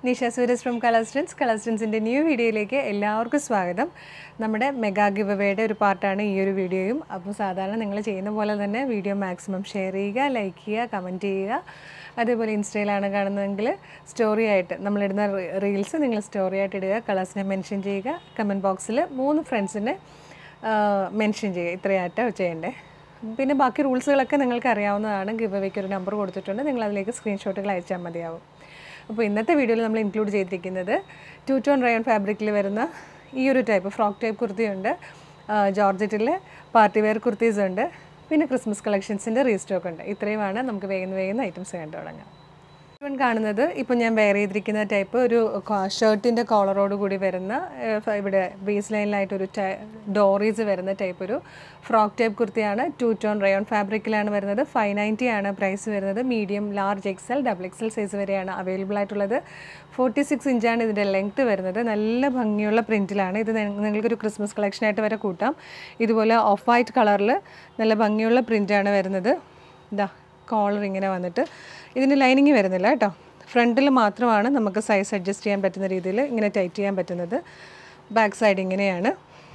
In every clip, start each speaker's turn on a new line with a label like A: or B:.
A: Nisha Sooraj from കളർസ്റ്റൻസ് കളർസ്റ്റൻസിൻ്റെ new വീഡിയോയിലേക്ക് എല്ലാവർക്കും സ്വാഗതം നമ്മുടെ മെഗാ ഗിവ് അവയുടെ ഒരു പാർട്ടാണ് ഈ ഒരു വീഡിയോയും അപ്പോൾ സാധാരണ നിങ്ങൾ ചെയ്യുന്ന പോലെ തന്നെ വീഡിയോ മാക്സിമം ഷെയർ ചെയ്യുക ലൈക്ക് ചെയ്യുക കമൻറ്റ് ചെയ്യുക അതേപോലെ ഇൻസ്റ്റയിലാണ് കാണുന്നതെങ്കിൽ സ്റ്റോറി ആയിട്ട് നമ്മളിടുന്ന റീൽസ് നിങ്ങൾ സ്റ്റോറി ആയിട്ട് ഇടുക കളേഴ്സിനെ മെൻഷൻ ചെയ്യുക കമൻറ്റ് ബോക്സിൽ മൂന്ന് ഫ്രണ്ട്സിനെ മെൻഷൻ ചെയ്യുക ഇത്രയായിട്ടാണ് ചെയ്യേണ്ടേ പിന്നെ ബാക്കി റൂൾസുകളൊക്കെ നിങ്ങൾക്ക് അറിയാവുന്നതാണ് ഗിവ് അവയ്ക്ക് ഒരു നമ്പർ കൊടുത്തിട്ടുണ്ട് നിങ്ങൾ അതിലേക്ക് സ്ക്രീൻഷോട്ടുകൾ അയച്ചാൽ മതിയാവും അപ്പോൾ ഇന്നത്തെ വീഡിയോയിൽ നമ്മൾ ഇൻക്ലൂഡ് ചെയ്തിരിക്കുന്നത് ടു ടോൺ റയോൺ ഫാബ്രിക്കിൽ വരുന്ന ഈ ഒരു ടൈപ്പ് ഫ്രോക്ക് ടൈപ്പ് കുർത്തിയുണ്ട് ജോർജറ്റിൽ പാർട്ടി വെയർ കുർത്തീസ് ഉണ്ട് പിന്നെ ക്രിസ്മസ് കളക്ഷൻസിൻ്റെ റീസ്റ്റോക്ക് ഉണ്ട് ഇത്രയുമാണ് നമുക്ക് വേഗം വേഗം ഐറ്റംസ് കണ്ടു തുടങ്ങാം ഇവൻ കാണുന്നത് ഇപ്പോൾ ഞാൻ വെയർ ചെയ്തിരിക്കുന്ന ടൈപ്പ് ഒരു ഷർട്ടിൻ്റെ കോളറോട് കൂടി വരുന്ന ഏഹ്, ഇവിടെ ബേസ് ലൈനിലായിട്ടൊരു ഡോറീസ് വരുന്ന ടൈപ്പ് ഒരു ഫ്രോക്ക് ടൈപ്പ് കുർത്തിയാണ് ടു ടോൺ റയോൺ ഫാബ്രിക്കിലാണ് വരുന്നത് ഫൈവ് നയൻറ്റി ആണ് പ്രൈസ് വരുന്നത് medium large XL double XL size വരെയാണ് അവൈലബിൾ ആയിട്ടുള്ളത് ഫോർട്ടി സിക്സ് ഇഞ്ചാണ് ഇതിൻ്റെ ലെങ്ത്ത് വരുന്നത് നല്ല ഭംഗിയുള്ള പ്രിൻറ്റിലാണ് ഇത് നി- നിങ്ങൾക്കൊരു ക്രിസ്മസ് കളക്ഷനായിട്ട് വരെ കൂട്ടാം ഇതുപോലെ ഓഫ് വൈറ്റ് കളറിൽ നല്ല ഭംഗിയുള്ള പ്രിൻ്റാണ് വരുന്നത് ഇതാ കോളർ ഇങ്ങനെ വന്നിട്ട് ഇതിന് ലൈനിങ് വരുന്നില്ല കേട്ടോ ഫ്രണ്ടിൽ മാത്രമാണ് നമുക്ക് സൈസ് അഡ്ജസ്റ്റ് ചെയ്യാൻ പറ്റുന്ന രീതിയിൽ ഇങ്ങനെ ടൈറ്റ് ചെയ്യാൻ പറ്റുന്നത് ബാക്ക് സൈഡ് ഇങ്ങനെയാണ്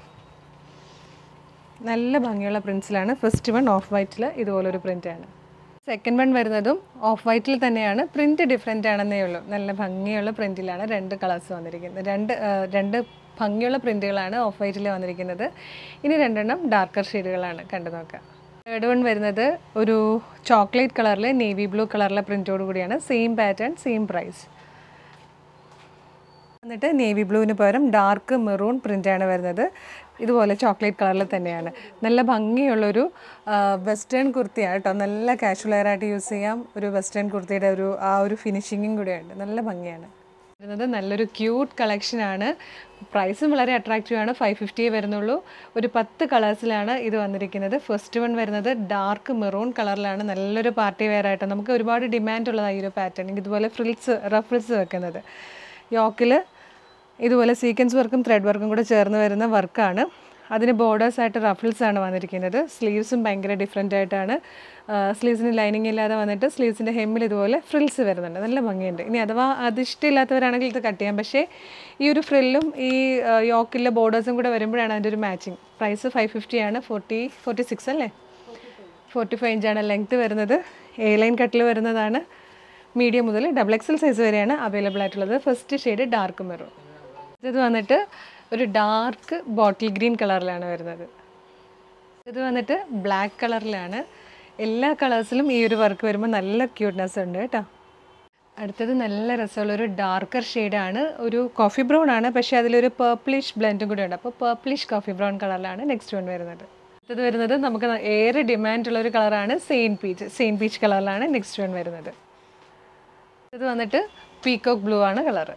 A: നല്ല ഭംഗിയുള്ള പ്രിൻസിലാണ് ഫസ്റ്റ് വൺ ഓഫ് വൈറ്റിൽ ഇതുപോലൊരു പ്രിൻ്റാണ് സെക്കൻഡ് വൺ വരുന്നതും ഓഫ് വൈറ്റിൽ തന്നെയാണ് പ്രിൻറ്റ് ഡിഫറെൻ്റ് ആണെന്നേ ഉള്ളൂ നല്ല ഭംഗിയുള്ള പ്രിൻറ്റിലാണ് രണ്ട് കളേഴ്സ് വന്നിരിക്കുന്നത് രണ്ട് ആ, രണ്ട് ഭംഗിയുള്ള പ്രിൻറ്റുകളാണ് ഓഫ് വൈറ്റിൽ വന്നിരിക്കുന്നത് ഇനി രണ്ടെണ്ണം ഡാർക്കർ ഷെയ്ഡുകളാണ് കണ്ടു നോക്കാം തേർഡ് വൺ വരുന്നത് ഒരു ചോക്ലേറ്റ് കളറിൽ നേവി ബ്ലൂ കളറിലെ പ്രിൻറ്റോട് കൂടിയാണ് സെയിം പാറ്റേൺ സെയിം പ്രൈസ് എന്നിട്ട് നേവി ബ്ലൂവിന് പകരം ഡാർക്ക് മെറൂൺ പ്രിൻ്റാണ് വരുന്നത് ഇതുപോലെ ചോക്ലേറ്റ് കളറിൽ തന്നെയാണ് നല്ല ഭംഗിയുള്ളൊരു വെസ്റ്റേൺ കുർത്തിയാണ് കേട്ടോ നല്ല കാഷ്വൽ ആയിട്ട് യൂസ് ചെയ്യാം ഒരു വെസ്റ്റേൺ കുർത്തിയുടെ ഒരു ആ ഒരു ഫിനിഷിങ്ങും കൂടെയുണ്ട് നല്ല ഭംഗിയാണ് വരുന്നത് നല്ലൊരു ക്യൂട്ട് കളക്ഷനാണ് പ്രൈസും വളരെ അട്രാക്റ്റീവ് ആണ് ഫൈവ് ഫിഫ്റ്റിയേ വരുന്നുള്ളൂ ഒരു പത്ത് കളേഴ്സിലാണ് ഇത് വന്നിരിക്കുന്നത് ഫസ്റ്റ് വൺ വരുന്നത് ഡാർക്ക് മെറൂൺ കളറിലാണ് നല്ലൊരു പാർട്ടി വെയർ ആയിട്ട് നമുക്ക് ഒരുപാട് ഡിമാൻഡ് ഉള്ളതാണ് ഈ ഒരു പാറ്റേൺ ഇതുപോലെ ഫ്രിൽസ് റഫിൾസ് വെക്കുന്നത് യോക്കിൽ ഇതുപോലെ സീക്വൻസ് വർക്കും ത്രെഡ് വർക്കും കൂടെ ചേർന്ന് വരുന്ന വർക്കാണ് അതിന് ബോർഡേഴ്സ് ആയിട്ട് റഫിൾസ് ആണ് വന്നിരിക്കുന്നത് സ്ലീവ്സും ഭയങ്കര ഡിഫറെൻ്റ് ആയിട്ടാണ് സ്ലീവ്സിന് ലൈനിങ് ഇല്ലാതെ വന്നിട്ട് സ്ലീവ്സിൻ്റെ ഹെമ്മിൽ ഇതുപോലെ ഫ്രിൽസ് വരുന്നുണ്ട് നല്ല ഭംഗിയുണ്ട് ഇനി അഥവാ അത് ഇഷ്ടമില്ലാത്തവരാണെങ്കിൽ ഇത് കട്ട് ചെയ്യാം പക്ഷേ ഈ ഒരു ഫ്രില്ലും ഈ യോക്കിലെ ബോർഡേഴ്സും കൂടെ വരുമ്പോഴാണ് അതിൻ്റെ ഒരു മാച്ചിങ് പ്രൈസ് ഫൈവ് ഫിഫ്റ്റി ആണ് ഫോർട്ടി ഫോർട്ടി സിക്സ് അല്ലേ ഫോർട്ടി ഫൈവ് ഇഞ്ചാണ് ലെങ്ത്ത് വരുന്നത് എ ലൈൻ കട്ടിൽ വരുന്നതാണ് മീഡിയം മുതൽ ഡബിൾ എക്സൽ സൈസ് വരെയാണ് അവൈലബിൾ ആയിട്ടുള്ളത് ഫസ്റ്റ് ഷെയ്ഡ് ഡാർക്ക് മെറൂൺ ഇത് വന്നിട്ട് ഒരു ഡാർക്ക് ബോട്ടിൽ ഗ്രീൻ കളറിലാണ് വരുന്നത് ഇത് വന്നിട്ട് ബ്ലാക്ക് കളറിലാണ് എല്ലാ കളേഴ്സിലും ഈ ഒരു വർക്ക് വരുമ്പോൾ നല്ല ക്യൂട്ട്നെസ് ഉണ്ട് കേട്ടോ അടുത്തത് നല്ല രസമുള്ള ഒരു ഡാർക്കർ ഷെയ്ഡാണ് ഒരു കോഫി ബ്രൗൺ ആണ് പക്ഷേ അതിലൊരു പേർപ്പിളിഷ് ബ്ലെൻഡും കൂടി ഉണ്ട് അപ്പോൾ പേർപ്പിളിഷ് കോഫി ബ്രൗൺ കളറിലാണ് നെക്സ്റ്റ് വൺ വരുന്നത് അടുത്തത് വരുന്നത് നമുക്ക് ന- ഏറെ ഡിമാൻഡ് ഉള്ള ഒരു കളറാണ് സെയിൻ പീച്ച് സെയിൻ പീച്ച് കളറിലാണ് നെക്സ്റ്റ് വൺ വരുന്നത് ഇത് വന്നിട്ട് പീക്കോക്ക് ബ്ലൂ ആണ് കളറ്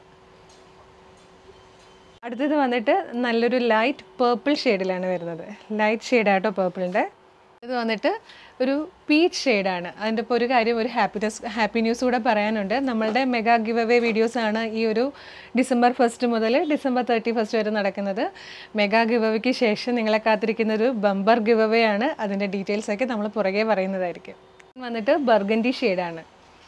A: അടുത്തത് വന്നിട്ട് നല്ലൊരു ലൈറ്റ് പേർപ്പിൾ ഷെയ്ഡിലാണ് വരുന്നത് ലൈറ്റ് ഷെയ്ഡാട്ടോ പേർപ്പിളിൻ്റെ ഇത് വന്നിട്ട് ഒരു പീച്ച് ഷെയ്ഡാണ് അതിൻ്റെ ഇപ്പോൾ ഒരു കാര്യം ഒരു ഹാപ്പിനെസ് ഹാപ്പി ന്യൂസ് കൂടെ പറയാനുണ്ട് നമ്മളുടെ മെഗാ ഗിവ് അവേ വീഡിയോസാണ് ഈ ഒരു ഡിസംബർ ഫസ്റ്റ് മുതൽ ഡിസംബർ തേർട്ടി ഫസ്റ്റ് വരെ നടക്കുന്നത് മെഗാ ഗിവ് അവയ്ക്ക് ശേഷം നിങ്ങളെ കാത്തിരിക്കുന്ന ഒരു ബമ്പർ ഗിവ് അവേ ആണ് അതിൻ്റെ ഡീറ്റെയിൽസ് ഒക്കെ നമ്മൾ പുറകെ പറയുന്നതായിരിക്കും വന്നിട്ട് ബർഗൻഡി ഷെയ്ഡാണ്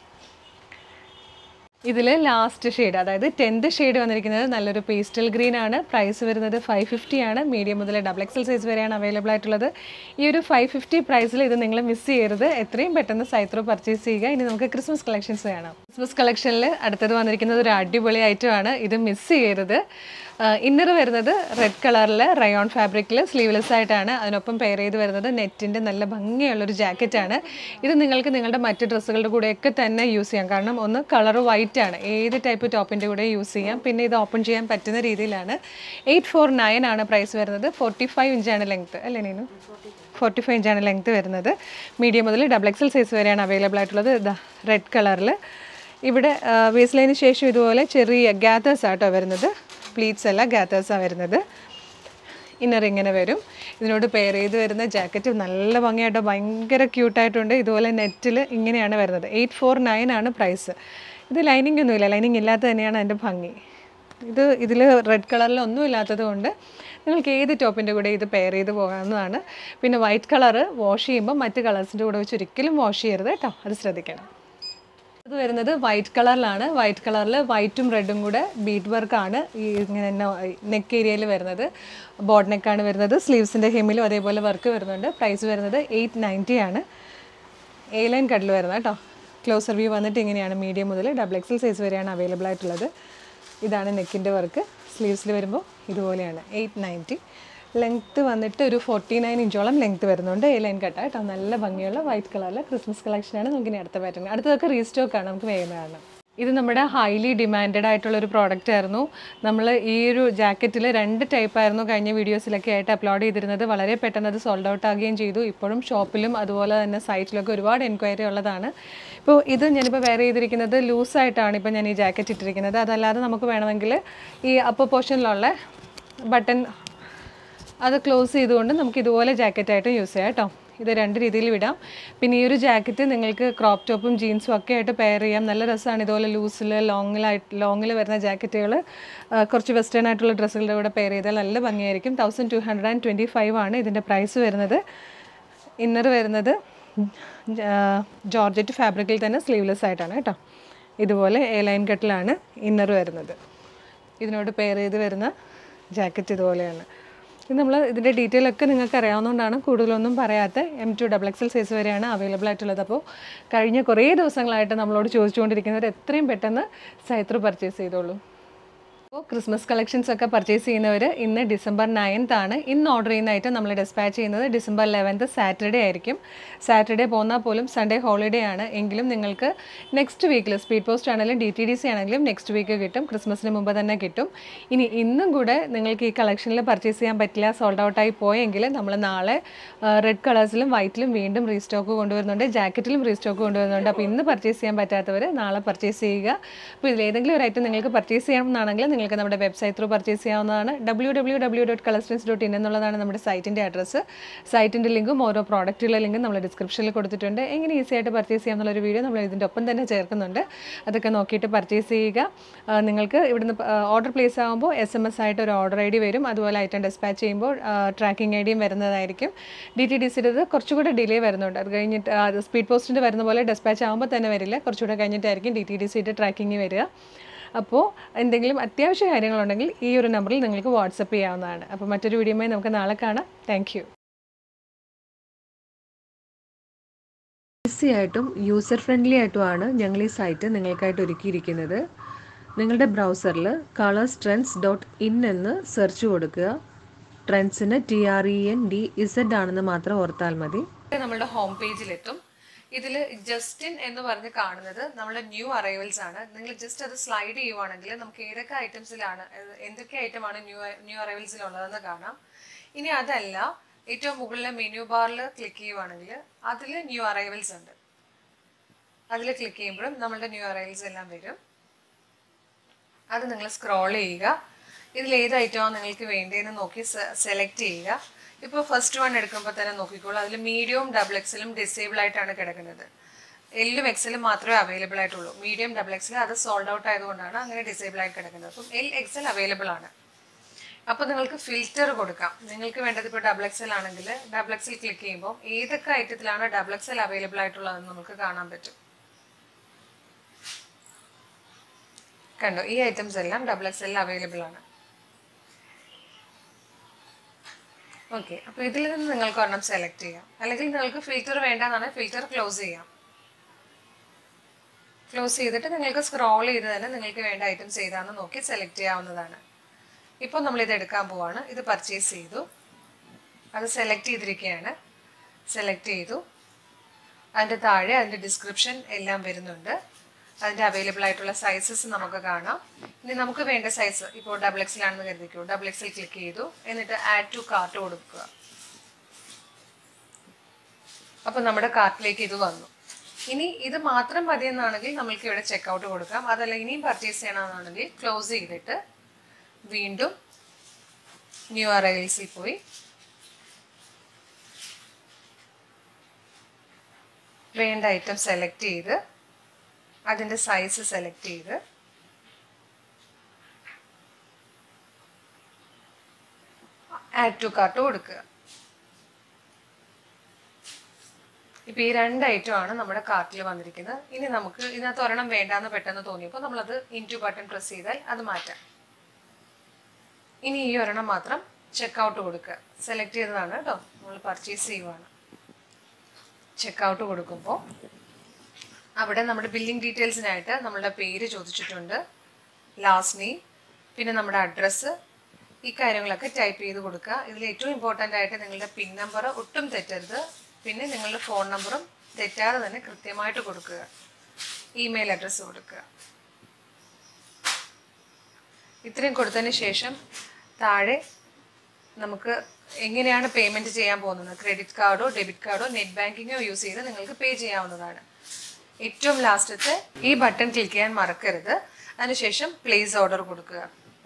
A: ഇതിൽ ലാസ്റ്റ് ഷെയ്ഡ് അതായത് ടെൻത്ത് ഷെയ്ഡ് വന്നിരിക്കുന്നത് നല്ലൊരു പേസ്റ്റൽ ഗ്രീൻ ആണ് പ്രൈസ് വരുന്നത് ഫൈവ് ഫിഫ്റ്റി ആണ് മീഡിയം മുതൽ ഡബിൾ എക്സൽ സൈസ് വരെയാണ് അവൈലബിൾ ആയിട്ടുള്ളത് ഈ ഒരു ഫൈവ് ഫിഫ്റ്റി പ്രൈസിൽ ഇത് നിങ്ങൾ മിസ് ചെയ്യരുത് എത്രയും പെട്ടെന്ന് സൈത്രോ പർച്ചേസ് ചെയ്യുക ഇനി നമുക്ക് ക്രിസ്മസ് കളക്ഷൻസ് കാണാം ക്രിസ്മസ് കളക്ഷനിൽ അടുത്തത് വന്നിരിക്കുന്നത് ഒരു അടിപൊളി ഐറ്റമാണ് ഇത് മിസ് ചെയ്യരുത് ഇന്നർ വരുന്നത് റെഡ് കളറിൽ റയോൺ ഫാബ്രിക്കിൽ സ്ലീവ്ലെസ് ആയിട്ടാണ് അതിനൊപ്പം പെയർ ചെയ്ത് വരുന്നത് നെറ്റിൻ്റെ നല്ല ഭംഗിയുള്ളൊരു ജാക്കറ്റാണ് ഇത് നിങ്ങൾക്ക് നിങ്ങളുടെ മറ്റ് ഡ്രസ്സുകളുടെ കൂടെയൊക്കെ തന്നെ യൂസ് ചെയ്യാം കാരണം ഒന്ന് കളർ വൈറ്റ് ആണ് ഏത് ടൈപ്പ് ടോപ്പിൻ്റെ കൂടെ യൂസ് ചെയ്യാം പിന്നെ ഇത് ഓപ്പൺ ചെയ്യാൻ പറ്റുന്ന രീതിയിലാണ് എയ്റ്റ് ഫോർ നയൻ ആണ് പ്രൈസ് വരുന്നത് ഫോർട്ടി ഫൈവ് ഇഞ്ചാണ് ലെങ്ത്ത് അല്ലേ നീനു ഫോർട്ടി ഫൈവ് ഇഞ്ചാണ് ലെങ്ത്ത് വരുന്നത് മീഡിയം മുതൽ ഡബിൾ എക്സൽ സൈസ് വരെയാണ് അവൈലബിൾ ആയിട്ടുള്ളത് ഇതാ റെഡ് കളറിൽ ഇവിടെ വേസ്റ്റ് ലൈന് ശേഷം ഇതുപോലെ ചെറിയ ഗ്യാതേഴ്സ് ആട്ടോ വരുന്നത് പ്ലീറ്റ്സ് അല്ല ഗ്യാതേഴ്സാണ് വരുന്നത് ഇന്നർ ഇങ്ങനെ വരും ഇതിനോട് പെയർ ചെയ്ത് വരുന്ന ജാക്കറ്റ് നല്ല ഭംഗിയായിട്ടോ ഭയങ്കര ക്യൂട്ടായിട്ടുണ്ട് ഇതുപോലെ നെറ്റിൽ ഇങ്ങനെയാണ് വരുന്നത് എയ്റ്റ് ഫോർ നയൻ ആണ് പ്രൈസ് ഇത് ലൈനിങ് ഒന്നുമില്ല ലൈനിങ് ഇല്ലാത്ത തന്നെയാണ് അതിൻ്റെ ഭംഗി ഇത് ഇതിൽ റെഡ് കളറിൽ ഒന്നും ഇല്ലാത്തത് കൊണ്ട് നിങ്ങൾക്ക് ഏത് ടോപ്പിൻ്റെ കൂടെ ഇത് പെയർ ചെയ്ത് പോകാവുന്നതാണ് പിന്നെ വൈറ്റ് കളറ് വാഷ് ചെയ്യുമ്പോൾ മറ്റ് കളേഴ്സിൻ്റെ കൂടെ വെച്ച് ഒരിക്കലും വാഷ് ചെയ്യരുത് കേട്ടോ അത് ശ്രദ്ധിക്കണം ഇത് വരുന്നത് വൈറ്റ് കളറിലാണ് വൈറ്റ് കളറിൽ വൈറ്റും റെഡും കൂടെ ബീഡ് വർക്കാണ് ഈ ഇങ്ങനെ നെക്ക് ഏരിയയിൽ വരുന്നത് ബോഡ് നെക്കാണ് വരുന്നത് സ്ലീവ്സിൻ്റെ ഹെമ്മിലും അതേപോലെ വർക്ക് വരുന്നുണ്ട് പ്രൈസ് വരുന്നത് എയ്റ്റ് നയൻറ്റി ആണ് എ ലൈൻ കട്ടിൽ വരുന്നത് കേട്ടോ ക്ലോസർ വ്യൂ വന്നിട്ട് ഇങ്ങനെയാണ് മീഡിയം മുതൽ ഡബിൾ എക്സൽ സൈസ് വരെയാണ് അവൈലബിൾ ആയിട്ടുള്ളത് ഇതാണ് നെക്കിൻ്റെ വർക്ക് സ്ലീവ്സിൽ വരുമ്പോൾ ഇതുപോലെയാണ് എയ്റ്റ് നയൻറ്റി ലെങ്ത്ത് വന്നിട്ട് ഒരു ഫോർട്ടി നയൻ ഇഞ്ചോളം ലെങ്ത്ത് വരുന്നുണ്ട് എ ലൈൻ കട്ട കേട്ടോ നല്ല ഭംഗിയുള്ള വൈറ്റ് കളറിൽ ക്രിസ്മസ് കളക്ഷനാണ് നമുക്ക് ഇനി അടുത്ത പാറ്റേൺ അടുത്തതൊക്കെ റീസ്റ്റോക്കാണ് നമുക്ക് വേഗം കാണാം ഇത് നമ്മുടെ ഹൈലി ഡിമാൻഡഡ് ആയിട്ടുള്ള ഒരു പ്രോഡക്റ്റ് ആയിരുന്നു നമ്മൾ ഈ ഒരു ജാക്കറ്റിൽ രണ്ട് ടൈപ്പ് ആയിരുന്നു കഴിഞ്ഞ വീഡിയോസിലൊക്കെ ആയിട്ട് അപ്ലോഡ് ചെയ്തിരുന്നത് വളരെ പെട്ടെന്ന് അത് സോൾഡ് ഔട്ട് ആകുകയും ചെയ്തു ഇപ്പോഴും ഷോപ്പിലും അതുപോലെ തന്നെ സൈറ്റിലൊക്കെ ഒരുപാട് എൻക്വയറി ഉള്ളതാണ് ഇപ്പോൾ ഇത് ഞാനിപ്പോൾ വെയർ ചെയ്തിരിക്കുന്നത് ലൂസായിട്ടാണ് ഇപ്പോൾ ഞാൻ ഈ ജാക്കറ്റ് ഇട്ടിരിക്കുന്നത് അതല്ലാതെ നമുക്ക് വേണമെങ്കിൽ ഈ അപ്പർ പോർഷനിലുള്ള ബട്ടൺ അത് ക്ലോസ് ചെയ്തുകൊണ്ട് നമുക്ക് ഇതുപോലെ ജാക്കറ്റായിട്ട് യൂസ് ചെയ്യാം കേട്ടോ ഇത് രണ്ട് രീതിയിൽ വിടാം പിന്നെ ഈ ഒരു ജാക്കറ്റ് നിങ്ങൾക്ക് ക്രോപ്പ് ടോപ്പും ജീൻസും ഒക്കെ ആയിട്ട് പെയർ ചെയ്യാം നല്ല രസമാണ് ഇതുപോലെ ലൂസിൽ ലോങ്ങിലായിട്ട് ലോങ്ങിൽ വരുന്ന ജാക്കറ്റുകൾ കുറച്ച് വെസ്റ്റേൺ ആയിട്ടുള്ള ഡ്രസ്സുകളുടെ കൂടെ പെയർ ചെയ്താൽ നല്ല ഭംഗിയായിരിക്കും thousand two hundred and twenty five ആണ് ഇതിൻ്റെ പ്രൈസ് വരുന്നത് ഇന്നർ വരുന്നത് ജോർജറ്റ് ഫാബ്രിക്കിൽ തന്നെ സ്ലീവ്ലെസ് ആയിട്ടാണ് കേട്ടോ ഇതുപോലെ എ ലൈൻ കട്ടിലാണ് ഇന്നർ വരുന്നത് ഇതിനോട് പെയർ ചെയ്ത് വരുന്ന ജാക്കറ്റ് ഇതുപോലെയാണ് ഇത് നമ്മൾ ഇതിൻ്റെ ഡീറ്റെയിൽ ഒക്കെ നിങ്ങൾക്ക് അറിയാവുന്നതുകൊണ്ടാണ് കൂടുതലൊന്നും പറയാത്ത M to double XL size വരെയാണ് അവൈലബിൾ ആയിട്ടുള്ളത് അപ്പോൾ കഴിഞ്ഞ കുറേ ദിവസങ്ങളായിട്ട് നമ്മളോട് ചോദിച്ചുകൊണ്ടിരിക്കുന്നവർ എത്രയും പെട്ടെന്ന് സൈത്ര പർച്ചേസ് ചെയ്തോളൂ അപ്പോൾ ക്രിസ്മസ് കളക്ഷൻസ് ഒക്കെ പർച്ചേസ് ചെയ്യുന്നവർ ഇന്ന് ഡിസംബർ നയൻത്ത് ആണ് ഇന്ന് ഓർഡർ ചെയ്യുന്ന ഐറ്റം നമ്മൾ ഡിസ്പാച്ച് ചെയ്യുന്നത് ഡിസംബർ ലെവൻത്ത് സാറ്റർഡേ ആയിരിക്കും സാറ്റർഡേ പോന്നാൽ പോലും സൺഡേ ഹോളിഡേ ആണ് എങ്കിലും നിങ്ങൾക്ക് നെക്സ്റ്റ് വീക്കിൽ സ്പീഡ് പോസ്റ്റ് ആണെങ്കിലും ഡി ടി ഡി സി ആണെങ്കിലും നെക്സ്റ്റ് വീക്ക് കിട്ടും ക്രിസ്മസിന് മുമ്പ് തന്നെ കിട്ടും ഇനി ഇന്നും കൂടെ നിങ്ങൾക്ക് ഈ കളക്ഷനിൽ പർച്ചേസ് ചെയ്യാൻ പറ്റില്ല സോൾഡ് ഔട്ടായി പോയെങ്കിൽ നമ്മൾ നാളെ റെഡ് കളേഴ്സിലും വൈറ്റിലും വീണ്ടും റീസ്റ്റോക്ക് കൊണ്ടുവരുന്നുണ്ട് ജാക്കറ്റിലും റീസ്റ്റോക്ക് കൊണ്ടുവരുന്നുണ്ട് അപ്പോൾ ഇന്ന് പർച്ചേസ് ചെയ്യാൻ പറ്റാത്തവർ നാളെ പർച്ചേസ് ചെയ്യുക അപ്പോൾ ഇതിലേതെങ്കിലും ഒരു ഐറ്റം നിങ്ങൾക്ക് പർച്ചേസ് ചെയ്യണമെന്നാണെങ്കിൽ നിങ്ങൾക്ക് നമ്മുടെ വെബ്സൈറ്റ് ത്രൂ പർച്ചേസ് ചെയ്യാവുന്നതാണ് W W W dot colourstrends dot in എന്നുള്ളതാണ് നമ്മുടെ സൈറ്റിൻ്റെ അഡ്രസ്സ് സൈറ്റിൻ്റെ ലിങ്കും ഓരോ പ്രോഡക്റ്റുകളുടെ ലിങ്കും നമ്മൾ ഡിസ്ക്രിപ്ഷനിൽ കൊടുത്തിട്ടുണ്ട് എങ്ങനെ ഈസി ആയിട്ട് പർച്ചേസ് ചെയ്യാം എന്നുള്ളൊരു വീഡിയോ നമ്മൾ ഇതിൻ്റെ ഒപ്പം തന്നെ ചേർക്കുന്നുണ്ട് അതൊക്കെ നോക്കിയിട്ട് പർച്ചേസ് ചെയ്യുക ആ, നിങ്ങൾക്ക് ഇവിടുന്ന് ഓർഡർ പ്ലേസ് ആകുമ്പോൾ എസ് എം എസ് ആയിട്ട് ഒരു ഓർഡർ ഐ ഡി വരും അതുപോലെ ഐറ്റം ഡെസ്പാച്ച് ചെയ്യുമ്പോൾ ട്രാക്കിംഗ് ഐ ഡിയും വരുന്നതായിരിക്കും ഡി ടി ഡി സിയുടെ കുറച്ചുകൂടെ ഡിലേ വരുന്നുണ്ട് അത് കഴിഞ്ഞിട്ട് അത് സ്പീഡ് പോസ്റ്റിൻ്റെ വരുന്ന പോലെ ഡെസ്പാച്ച് ആകുമ്പോൾ തന്നെ വരില്ല കുറച്ചുകൂടെ കഴിഞ്ഞിട്ടായിരിക്കും ഡി ടി ഡി സിയുടെ ട്രാക്കിംഗ് വരിക അപ്പോൾ എന്തെങ്കിലും അത്യാവശ്യ കാര്യങ്ങളുണ്ടെങ്കിൽ ഈ ഒരു നമ്പറിൽ നിങ്ങൾക്ക് വാട്സപ്പ് ചെയ്യാവുന്നതാണ് അപ്പോൾ മറ്റൊരു വീഡിയോയുമായി നമുക്ക് നാളെ കാണാം താങ്ക് യു ഈസി ആയിട്ടും യൂസർ ഫ്രണ്ട്ലി ആയിട്ടുമാണ് ഞങ്ങൾ ഈ സൈറ്റ് നിങ്ങൾക്കായിട്ട് ഒരുക്കിയിരിക്കുന്നത് നിങ്ങളുടെ ബ്രൗസറിൽ കളേഴ്സ് ട്രെൻഡ്സ് ഡോട്ട് ഇൻ എന്ന് സെർച്ച് കൊടുക്കുക ട്രെൻഡ്സിന് T R E N D Z ആണെന്ന് മാത്രം ഓർത്താൽ മതി നമ്മുടെ ഹോം പേജിലെത്തും ഇതിൽ ജസ്റ്റിൻ എന്ന് പറഞ്ഞ് കാണുന്നത് നമ്മുടെ ന്യൂ അറൈവൽസ് ആണ് നിങ്ങൾ ജസ്റ്റ് അത് സ്ലൈഡ് ചെയ്യുവാണെങ്കിൽ നമുക്ക് ഏതൊക്കെ ഐറ്റംസിലാണ് ഏത്- എന്തൊക്കെ ഐറ്റമാണ് ന്യൂ ന്യൂ അറൈവൽസിൽ ഉള്ളതെന്ന് കാണാം ഇനി അതല്ല ഏറ്റവും മുകളിലെ മെനു ബാറിൽ ക്ലിക്ക് ചെയ്യുവാണെങ്കിൽ അതിൽ ന്യൂ അറൈവൽസ് ഉണ്ട് അതിൽ ക്ലിക്ക് ചെയ്യുമ്പോഴും നമ്മളുടെ ന്യൂ അറൈവൽസ് എല്ലാം വരും അത് നിങ്ങൾ സ്ക്രോൾ ചെയ്യുക ഇതിൽ ഏത് ഐറ്റമാണ് നിങ്ങൾക്ക് വേണ്ടതെന്ന് നോക്കി സെലക്ട് ചെയ്യുക ഇപ്പോൾ ഫസ്റ്റ് വൺ എടുക്കുമ്പോൾ തന്നെ നോക്കിക്കോളൂ അതിൽ മീഡിയവും ഡബിൾ എക്സലും ഡിസേബിൾ ആയിട്ടാണ് കിടക്കുന്നത് എല്ലും എക്സലും മാത്രമേ അവൈലബിൾ ആയിട്ടുള്ളൂ മീഡിയം ഡബിൾ എക്സൽ അത് സോൾഡ് ഔട്ട് ആയതുകൊണ്ടാണ് അങ്ങനെ ഡിസേബിൾ ആയി കിടക്കുന്നത് അപ്പം എൽ എക്സൽ അവൈലബിൾ ആണ് അപ്പോൾ നിങ്ങൾക്ക് ഫിൽറ്റർ കൊടുക്കാം നിങ്ങൾക്ക് വേണ്ടത് ഇപ്പോൾ ഡബിൾ എക്സൽ ആണെങ്കിൽ ഡബിൾ എക്സൽ ക്ലിക്ക് ചെയ്യുമ്പോൾ ഏതൊക്കെ ഐറ്റത്തിലാണ് ഡബിൾ എക്സൽ അവൈലബിൾ ആയിട്ടുള്ളതെന്ന് നമുക്ക് കാണാൻ പറ്റും കണ്ടോ ഈ ഐറ്റംസ് എല്ലാം ഡബിൾ എക്സ് എല്ലാം അവൈലബിൾ ആണ് ഓക്കെ അപ്പോൾ ഇതിൽ നിന്ന് നിങ്ങൾക്ക് ഒരെണ്ണം സെലക്ട് ചെയ്യാം അല്ലെങ്കിൽ നിങ്ങൾക്ക് ഫിൽറ്റർ വേണ്ടെന്നാണ് ഫിൽറ്റർ ക്ലോസ് ചെയ്യാം ക്ലോസ് ചെയ്തിട്ട് നിങ്ങൾക്ക് സ്ക്രോൾ ചെയ്ത് തന്നെ നിങ്ങൾക്ക് വേണ്ട ഐറ്റംസ് ഏതാണെന്ന് നോക്കി സെലക്ട് ചെയ്യാവുന്നതാണ് ഇപ്പോൾ നമ്മൾ ഇത് എടുക്കാൻ പോവാണ് ഇത് പർച്ചേസ് ചെയ്തു അത് സെലക്ട് ചെയ്തിരിക്കുകയാണ് സെലക്ട് ചെയ്തു അതിൻ്റെ താഴെ അതിൻ്റെ ഡിസ്ക്രിപ്ഷൻ എല്ലാം വരുന്നുണ്ട് അതിൻ്റെ അവൈലബിൾ ആയിട്ടുള്ള സൈസസ് നമുക്ക് കാണാം ഇനി നമുക്ക് വേണ്ട സൈസ് ഇപ്പോൾ ഡബിൾ എക്സിലാണെന്ന് കരുതിക്കൂ ഡബിൾ എക്സിൽ ക്ലിക്ക് ചെയ്തു എന്നിട്ട് ആഡ് ടു കാർട്ട് കൊടുക്കുക അപ്പോൾ നമ്മുടെ കാർട്ടിലേക്ക് ഇത് വന്നു ഇനി ഇത് മാത്രം മതിയെന്നാണെങ്കിൽ നമ്മൾക്ക് ഇവിടെ ചെക്കൗട്ട് കൊടുക്കാം അതല്ല ഇനിയും പർച്ചേസ് ചെയ്യണമെന്നാണെങ്കിൽ ക്ലോസ് ചെയ്തിട്ട് വീണ്ടും ന്യൂ അറൈവൽസിൽ പോയി വേണ്ട ഐറ്റം സെലക്ട് ചെയ്ത് അതിൻ്റെ സൈസ് സെലക്ട് ചെയ്ത് ആഡ് ടു കാർട്ട് കൊടുക്കുക ഇപ്പോൾ ഈ രണ്ട് ഐറ്റമാണ് നമ്മുടെ കാർട്ടിൽ വന്നിരിക്കുന്നത് ഇനി നമുക്ക് ഇതിനകത്ത് ഒരെണ്ണം വേണ്ടാന്ന് പെട്ടെന്ന് തോന്നിയപ്പോൾ നമ്മളത് ഇൻറ്റു ബട്ടൺ പ്രസ് ചെയ്താൽ അത് മാറ്റാം ഇനി ഈ ഒരെണ്ണം മാത്രം ചെക്കൗട്ട് കൊടുക്കുക സെലക്ട് ചെയ്തതാണ് കേട്ടോ നമ്മൾ പർച്ചേസ് ചെയ്യുവാണ് ചെക്കൗട്ട് കൊടുക്കുമ്പോൾ അവിടെ നമ്മുടെ ബില്ലിംഗ് ഡീറ്റെയിൽസിനായിട്ട് നമ്മളുടെ പേര് ചോദിച്ചിട്ടുണ്ട് ലാസ്റ്റ് നെയിം പിന്നെ നമ്മുടെ അഡ്രസ്സ് ഈ കാര്യങ്ങളൊക്കെ ടൈപ്പ് ചെയ്ത് കൊടുക്കുക ഇതിൽ ഏറ്റവും ഇമ്പോർട്ടൻ്റ് ആയിട്ട് നിങ്ങളുടെ പിൻ നമ്പർ ഒട്ടും തെറ്റരുത് പിന്നെ നിങ്ങളുടെ ഫോൺ നമ്പറും തെറ്റാതെ തന്നെ കൃത്യമായിട്ട് കൊടുക്കുക ഇമെയിൽ അഡ്രസ്സ് കൊടുക്കുക ഇത്രയും കൊടുത്തതിന് ശേഷം താഴെ നമുക്ക് എങ്ങനെയാണ് പേയ്മെൻറ്റ് ചെയ്യാൻ പോകുന്നത് ക്രെഡിറ്റ് കാർഡോ ഡെബിറ്റ് കാർഡോ നെറ്റ് ബാങ്കിങ്ങോ യൂസ് ചെയ്ത് നിങ്ങൾക്ക് പേ ചെയ്യാവുന്നതാണ് ഏറ്റവും ലാസ്റ്റത്തെ ഈ ബട്ടൺ ക്ലിക്ക് ചെയ്യാൻ മറക്കരുത് അതിനുശേഷം പ്ലേസ് ഓർഡർ കൊടുക്കുക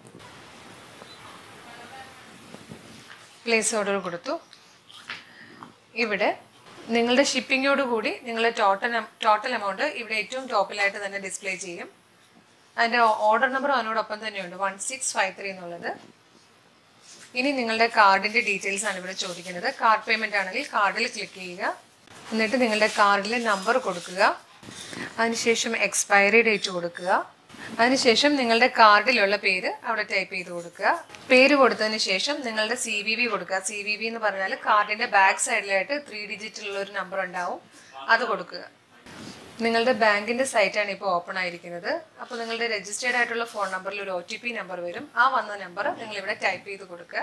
A: പ്ലേസ് ഓർഡർ കൊടുത്തു ഇവിടെ നിങ്ങളുടെ ഷിപ്പിങ്ങോട് കൂടി നിങ്ങളുടെ ടോട്ടൽ ടോട്ടൽ എമൗണ്ട് ഇവിടെ ഏറ്റവും ടോപ്പിലായിട്ട് തന്നെ ഡിസ്പ്ലേ ചെയ്യും അതിൻ്റെ ഓർഡർ നമ്പർ അതിനോടൊപ്പം തന്നെയുണ്ട് വൺ സിക്സ് ഫൈവ് ത്രീ എന്നുള്ളത് ഇനി നിങ്ങളുടെ കാർഡിൻ്റെ ഡീറ്റെയിൽസ് ആണ് ഇവിടെ ചോദിക്കുന്നത് കാർഡ് പേയ്മെൻ്റ് ആണെങ്കിൽ കാർഡിൽ ക്ലിക്ക് ചെയ്യുക എന്നിട്ട് നിങ്ങളുടെ കാർഡിലെ നമ്പർ കൊടുക്കുക അതിനുശേഷം എക്സ്പയറി ഡേറ്റ് കൊടുക്കുക അതിനുശേഷം നിങ്ങളുടെ കാർഡിലുള്ള പേര് അവിടെ ടൈപ്പ് ചെയ്ത് കൊടുക്കുക പേര് കൊടുത്തതിന് ശേഷം നിങ്ങളുടെ സി വി വി കൊടുക്കുക സി വി വി എന്ന് പറഞ്ഞാൽ കാർഡിൻ്റെ ബാക്ക് സൈഡിലായിട്ട് ത്രീ ഡിജിറ്റുള്ള ഒരു നമ്പർ ഉണ്ടാവും അത് കൊടുക്കുക നിങ്ങളുടെ ബാങ്കിന്റെ സൈറ്റാണ് ഇപ്പോൾ ഓപ്പൺ ആയിരിക്കുന്നത് അപ്പോൾ നിങ്ങളുടെ രജിസ്റ്റേർഡ് ആയിട്ടുള്ള ഫോൺ നമ്പറിൽ ഒരു ഒ ടി പി നമ്പർ വരും ആ വന്ന നമ്പർ നിങ്ങൾ ഇവിടെ ടൈപ്പ് ചെയ്ത് കൊടുക്കുക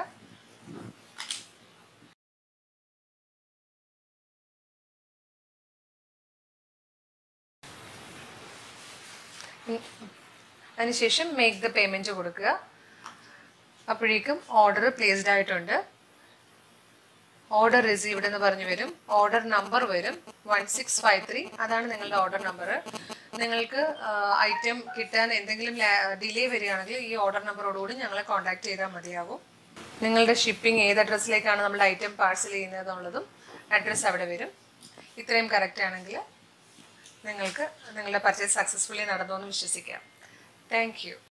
A: ഉം. അതിനുശേഷം മേക്ക് ദ പേയ്മെന്റ് കൊടുക്കുക അപ്പോഴേക്കും ഓർഡർ പ്ലേസ്ഡ് ആയിട്ടുണ്ട് ഓർഡർ റിസീവ്ഡ് എന്ന് പറഞ്ഞു വരും ഓർഡർ നമ്പർ വരും വൺ സിക്സ് ഫൈവ് ത്രീ അതാണ് നിങ്ങളുടെ ഓർഡർ നമ്പർ നിങ്ങൾക്ക് ഐറ്റം കിട്ടാൻ എന്തെങ്കിലും ഡിലേ വരികയാണെങ്കിൽ ഈ ഓർഡർ നമ്പറോടുകൂടി ഞങ്ങളെ കോൺടാക്ട് ചെയ്താൽ മതിയാവും നിങ്ങളുടെ ഷിപ്പിംഗ് ഏത് അഡ്രസ്സിലേക്കാണ് നമ്മുടെ ഐറ്റം പാഴ്സൽ ചെയ്യുന്നത് എന്നുള്ളതും അഡ്രസ്സ് അവിടെ വരും ഇത്രയും കറക്റ്റ് ആണെങ്കിൽ നിങ്ങൾക്ക് നിങ്ങളുടെ പർച്ചേസ് സക്സസ്ഫുള്ളി നടന്നു എന്ന് വിശ്വസിക്കാം താങ്ക് യു